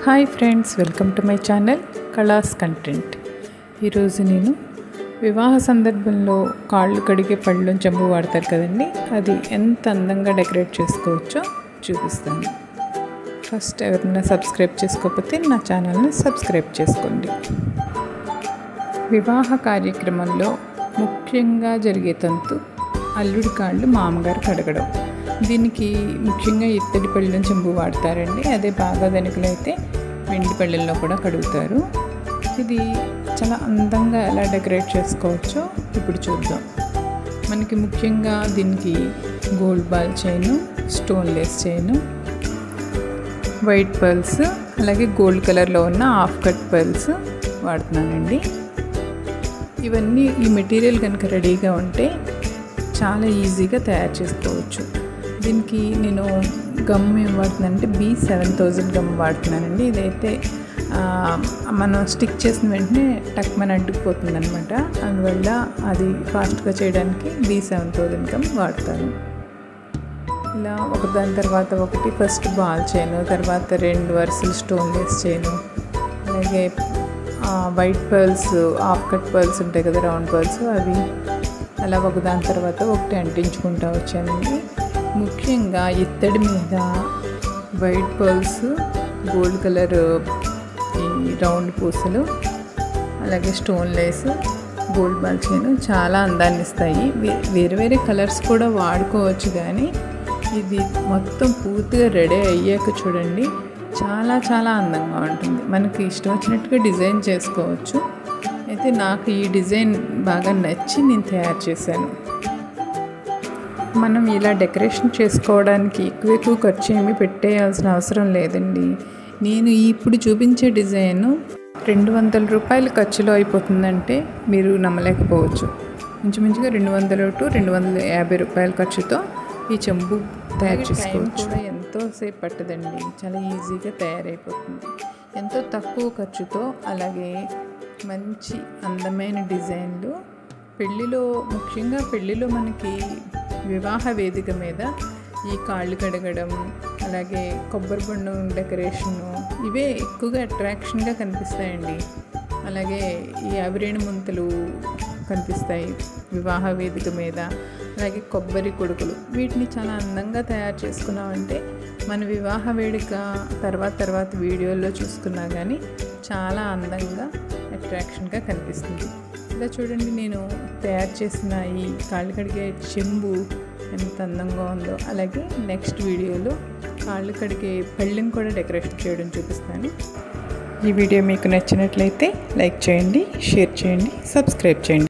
hi friends welcome to my channel కళాస్ content ఈరోజు నేను వివాహ సందర్భంలో కాళ్ళు కడిగే పళ్ళు చెంబు వాడతారు కదండి అది ఎంత అందంగా డెకరేట్ చేసుకోవచ్చో చూపిస్తాను ఫస్ట్ ఎవరైనా సబ్స్క్రైబ్ చేసుకోకపోతే నా ఛానల్ని సబ్స్క్రైబ్ చేసుకోండి వివాహ కార్యక్రమంలో ముఖ్యంగా జరిగే తంతు అల్లుడి కాళ్ళు మామగారు కడగడం దీనికి ముఖ్యంగా ఇత్తడి పళ్ళెం చెంబు వాడతారండి అదే బాగా ధనికులైతే వెండి పళ్ళెల్లో కూడా కడుగుతారు ఇది చాలా అందంగా ఎలా డెకరేట్ చేసుకోవచ్చో ఇప్పుడు చూద్దాం మనకి ముఖ్యంగా దీనికి gold ball chain stone less chain white pearls అలాగే గోల్డ్ కలర్లో ఉన్న హాఫ్ కట్ పర్ల్స్ వాడుతున్నానండి ఇవన్నీ ఈ మెటీరియల్ కనుక రెడీగా ఉంటే చాలా ఈజీగా తయారు చేసుకోవచ్చు దీనికి నేను గమ్ ఏం వాడుతున్నానంటే బీ సెవెన్ థౌజండ్ గమ్ వాడుతున్నానండి ఇదైతే మనం స్టిక్ చేసిన వెంటనే టక్ మన అంటుకుపోతుంది అనమాట అందువల్ల అది ఫాస్ట్గా చేయడానికి బీ సెవెన్ థౌజండ్ గమ్ వాడతాను ఇలా ఒకదాని తర్వాత ఒకటి ఫస్ట్ బాల్ చేయను తర్వాత రెండు వరుసలు స్టోన్ లెస్ చేయను అలాగే white pearls half cut pearls ఉంటాయి కదా రౌండ్ పర్ల్స్ అవి అలా ఒకదాని తర్వాత ఒకటి అంటించుకుంటూ వచ్చానండి ముఖ్యంగా ఇత్తడి మీద వైట్ పర్ల్స్ గోల్డ్ కలర్ ఈ రౌండ్ పూసలు అలాగే stone lace gold ball chain చాలా అందాన్ని ఇస్తాయి వేరే వేరే కలర్స్ కూడా వాడుకోవచ్చు కానీ ఇది మొత్తం పూర్తిగా రెడీ అయ్యాక చూడండి చాలా చాలా అందంగా ఉంటుంది మనకి ఇష్టం వచ్చినట్టుగా డిజైన్ చేసుకోవచ్చు అయితే నాకు ఈ డిజైన్ బాగా నచ్చి నేను తయారు చేశాను మనం ఇలా డెకరేషన్ చేసుకోవడానికి ఎక్కువ ఎక్కువ ఖర్చు ఏమి పెట్టేయాల్సిన అవసరం లేదండి నేను ఇప్పుడు చూపించే డిజైన్ రెండు వందల రూపాయల ఖర్చులో అయిపోతుందంటే మీరు నమ్మలేకపోవచ్చు ఇంచుమించుగా రెండు వందల టు రెండు వందల యాభై రూపాయల ఖర్చుతో ఈ చెంబు తయారు చేసుకోవచ్చు కూడా ఎంతో సేపు పట్టదండి చాలా ఈజీగా తయారైపోతుంది ఎంతో తక్కువ ఖర్చుతో అలాగే మంచి అందమైన డిజైన్లు పెళ్ళిలో ముఖ్యంగా పెళ్ళిలో మనకి వివాహ వేదిక మీద ఈ కాళ్ళు కడగడం అలాగే కొబ్బరి బొండం డెకరేషను ఇవే ఎక్కువగా అట్రాక్షన్గా కనిపిస్తాయండి అలాగే ఈ అవిరేణి ముంతలు కనిపిస్తాయి వివాహ వేదిక మీద అలాగే కొబ్బరి కొడుకులు వీటిని చాలా అందంగా తయారు చేసుకున్నామంటే మన వివాహ వేడుక తర్వాత తర్వాత వీడియోల్లో చూసుకున్నా కానీ చాలా అందంగా అట్రాక్షన్గా కనిపిస్తుంది ఇలా చూడండి నేను తయారు చేసిన ఈ కాళ్ళు కడిగే చెంబు ఎంత అందంగా ఉందో అలాగే నెక్స్ట్ వీడియోలో కాళ్ళు కడిగే పళ్ళెం కూడా డెకరేషన్ చేయడం చూపిస్తాను ఈ వీడియో మీకు నచ్చినట్లయితే లైక్ చేయండి షేర్ చేయండి సబ్స్క్రైబ్ చేయండి